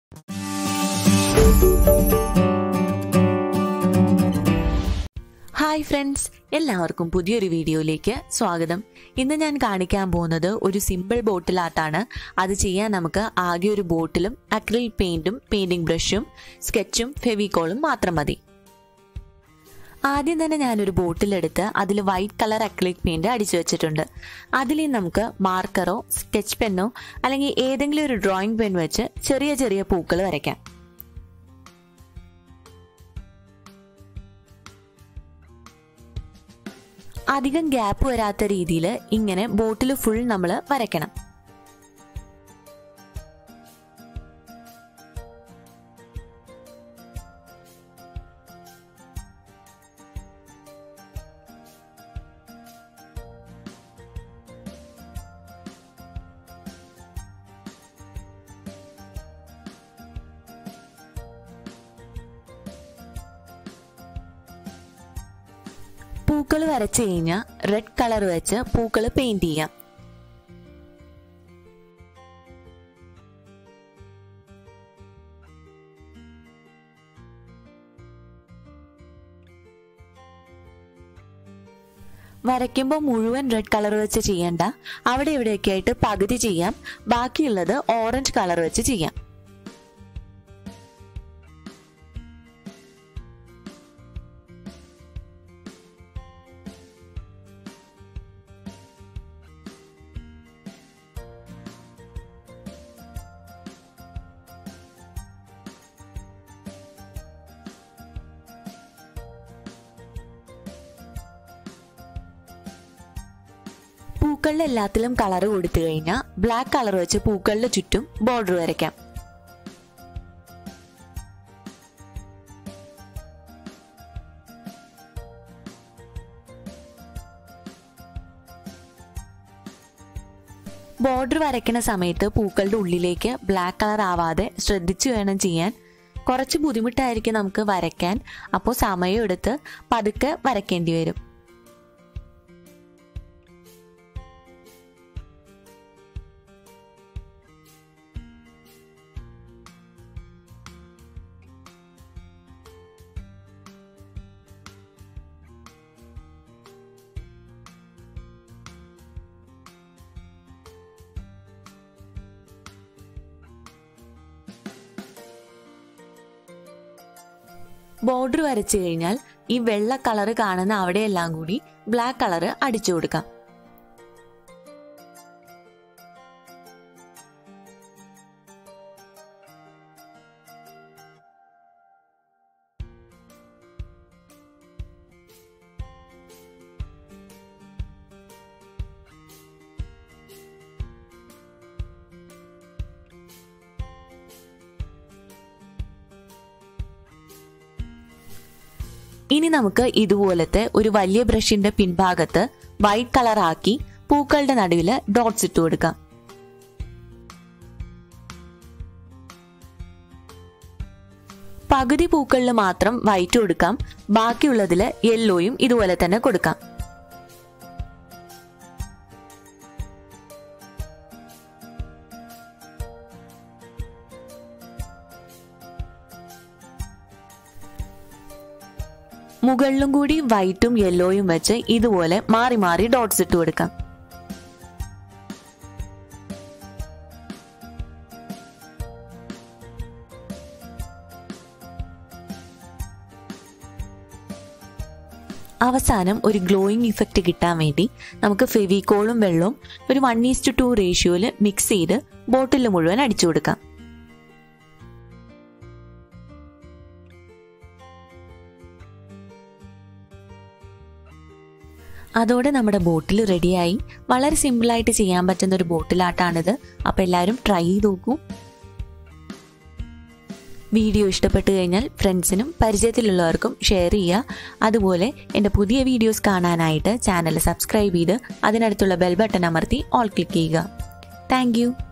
hi friends എല്ലാവർക്കും പുതിയൊരു വീഡിയോയിലേക്ക് സ്വാഗതം ഇന്ന് ഞാൻ കാണിക്കാൻ പോകുന്നത് ഒരു സിമ്പിൾ ബോട്ടിൽ ആർട്ടാണ് അത് ചെയ്യാൻ നമുക്ക് ആകെ ഒരു ബോട്ടിലും അക്രിൽ പെയിന്റും പെയിന്റിംഗ് ബ്രഷും സ്കെച്ചും ഫെവിക്കോളും മാത്രം മതി ആദ്യം തന്നെ ഞാനൊരു ബോട്ടിലെടുത്ത് അതിൽ വൈറ്റ് കളർ അക്രിലിക് പെയിന്റ് അടിച്ചു വെച്ചിട്ടുണ്ട് അതിൽ നമുക്ക് മാർക്കറോ സ്കെച്ച് പെന്നോ അല്ലെങ്കിൽ ഏതെങ്കിലും ഒരു ഡ്രോയിങ് പെൻ വെച്ച് ചെറിയ ചെറിയ പൂക്കൾ വരയ്ക്കാം അധികം ഗ്യാപ്പ് വരാത്ത രീതിയിൽ ഇങ്ങനെ ബോട്ടിൽ ഫുൾ നമ്മൾ വരയ്ക്കണം പൂക്കൾ വരച്ചു കഴിഞ്ഞാൽ റെഡ് കളർ വെച്ച് പൂക്കൾ പെയിന്റ് ചെയ്യാം വരയ്ക്കുമ്പോൾ മുഴുവൻ റെഡ് കളർ വെച്ച് ചെയ്യണ്ട അവിടെ ഇവിടെയൊക്കെ ആയിട്ട് പകുതി ചെയ്യാം ബാക്കിയുള്ളത് ഓറഞ്ച് കളർ വെച്ച് ചെയ്യാം പൂക്കളിൽ എല്ലാത്തിലും കളർ കൊടുത്തു കഴിഞ്ഞാൽ ബ്ലാക്ക് കളർ വെച്ച് പൂക്കളിന് ചുറ്റും ബോർഡർ വരയ്ക്കാം ബോർഡർ വരയ്ക്കുന്ന സമയത്ത് പൂക്കളുടെ ഉള്ളിലേക്ക് ബ്ലാക്ക് കളർ ആവാതെ ശ്രദ്ധിച്ചു വേണം ചെയ്യാൻ കുറച്ച് ബുദ്ധിമുട്ടായിരിക്കും നമുക്ക് വരയ്ക്കാൻ അപ്പോൾ സമയം എടുത്ത് പതുക്കെ വരയ്ക്കേണ്ടി വരും ബോർഡർ വരച്ചു കഴിഞ്ഞാൽ ഈ വെള്ള കളർ കാണുന്ന അവിടെയെല്ലാം കൂടി ബ്ലാക്ക് കളർ അടിച്ചു കൊടുക്കാം ഇനി നമുക്ക് ഇതുപോലത്തെ ഒരു വലിയ ബ്രഷിന്റെ പിൻഭാഗത്ത് വൈറ്റ് കളർ ആക്കി പൂക്കളുടെ നടുവിൽ ഡോട്ട്സ് ഇട്ട് കൊടുക്കാം പകുതി പൂക്കളിൽ മാത്രം വൈറ്റ് കൊടുക്കാം ബാക്കിയുള്ളതിൽ യെല്ലോയും ഇതുപോലെ തന്നെ കൊടുക്കാം മുകളിലും കൂടി വൈറ്റും യെല്ലോയും വെച്ച് ഇതുപോലെ മാറി മാറി ഡോട്ട്സ് ഇട്ട് കൊടുക്കാം അവസാനം ഒരു ഗ്ലോയിങ് ഇഫക്റ്റ് കിട്ടാൻ വേണ്ടി നമുക്ക് ഫെവിക്കോളും വെള്ളവും ഒരു വൺ ഈസ്റ്റ് ടു റേഷ്യോയിൽ മിക്സ് ചെയ്ത് ബോട്ടിൽ മുഴുവൻ അടിച്ചു കൊടുക്കാം അതോടെ നമ്മുടെ ബോട്ടിൽ റെഡിയായി വളരെ സിമ്പിളായിട്ട് ചെയ്യാൻ പറ്റുന്ന ഒരു ബോട്ടിലാട്ടാണിത് അപ്പോൾ എല്ലാവരും ട്രൈ ചെയ്ത് നോക്കൂ വീഡിയോ ഇഷ്ടപ്പെട്ടു കഴിഞ്ഞാൽ ഫ്രണ്ട്സിനും പരിചയത്തിലുള്ളവർക്കും ഷെയർ ചെയ്യുക അതുപോലെ എൻ്റെ പുതിയ വീഡിയോസ് കാണാനായിട്ട് ചാനൽ സബ്സ്ക്രൈബ് ചെയ്ത് അതിനടുത്തുള്ള ബെൽ ബട്ടൺ അമർത്തി ഓൾ ക്ലിക്ക് ചെയ്യുക താങ്ക്